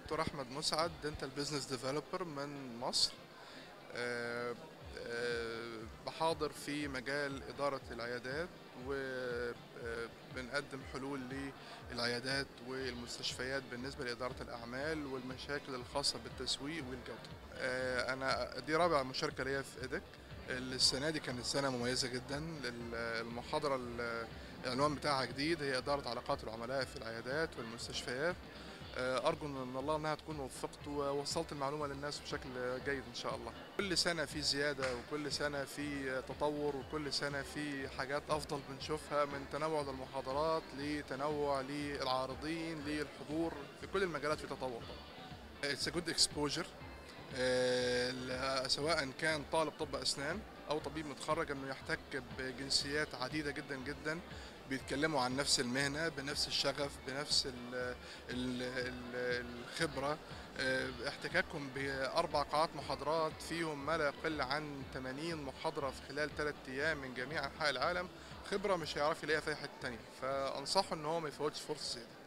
دكتور احمد مسعد دنتال بزنس ديفلوبر من مصر آه، آه، بحاضر في مجال اداره العيادات وبنقدم حلول للعيادات والمستشفيات بالنسبه لاداره الاعمال والمشاكل الخاصه بالتسويق والجوده آه، انا دي رابع مشاركه ليا في ايدك السنه دي كانت سنه مميزه جدا المحاضره العنوان بتاعها جديد هي اداره علاقات العملاء في العيادات والمستشفيات ارجو من الله انها تكون وفقت ووصلت المعلومه للناس بشكل جيد ان شاء الله كل سنه في زياده وكل سنه في تطور وكل سنه في حاجات افضل بنشوفها من تنوع للمحاضرات لتنوع للعارضين للحضور في كل المجالات في تطور طبعا اتس جود اكسبوجر سواء كان طالب طب اسنان او طبيب متخرج انه يحتك بجنسيات عديده جدا جدا بيتكلموا عن نفس المهنه بنفس الشغف بنفس ال ال ال الخبره احتكاكهم باربع قاعات محاضرات فيهم ما لا يقل عن 80 محاضره في خلال ثلاث ايام من جميع انحاء العالم خبره مش هيعرف يلاقيها في اي حته ثانيه فانصحه ان هو ما يفوتش فرصه زي دي